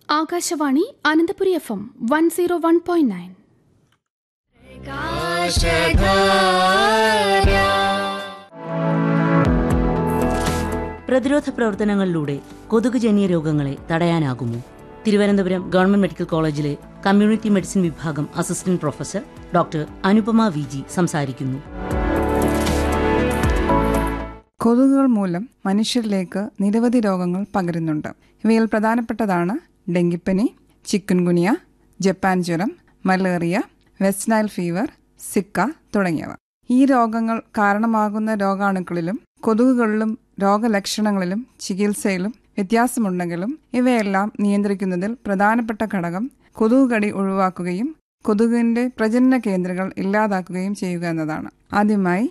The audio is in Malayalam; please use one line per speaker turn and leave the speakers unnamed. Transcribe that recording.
Akashvani Ananthapuri F M one zero one point nine
പ്രതിരോധ പ്രവർത്തനങ്ങളിലൂടെ കൊതുകുജന്യ രോഗങ്ങളെ തടയാനാകുമോ തിരുവനന്തപുരം ഗവൺമെന്റ് മെഡിക്കൽ കോളേജിലെ കമ്മ്യൂണിറ്റി മെഡിസിൻ വിഭാഗം assistant professor doctor Anupama V G സംസാരിക്കുന്നു
കൊതുകുകൾ മൂലം മനുഷ്യരിലേക്ക് നിരവധി രോഗങ്ങൾ പകരുന്നുണ്ട് ഇവയിൽ പ്രധാനപ്പെട്ടതാണ് ഡെങ്കിപ്പനി ചിക്കൻ ഗുനിയ ജപ്പാൻ ജ്വരം malaria West Nile fever Zika തുടങ്ങിയവ ഈ രോഗങ്ങൾ കാരണമാകുന്ന രോഗാണുക്കളിലും കൊതുകുകളിലും രോഗലക്ഷണങ്ങളിലും ചികിത്സയിലും വ്യത്യാസമുണ്ടെങ്കിലും ഇവയെല്ലാം നിയന്ത്രിക്കുന്നതിൽ പ്രധാനപ്പെട്ട ഘടകം കൊതുക് കടി ഒഴിവാക്കുകയും കൊതുകിന്റെ പ്രജനന കേന്ദ്രങ്ങൾ ഇല്ലാതാക്കുകയും ചെയ്യുക എന്നതാണ് ആദ്യമായി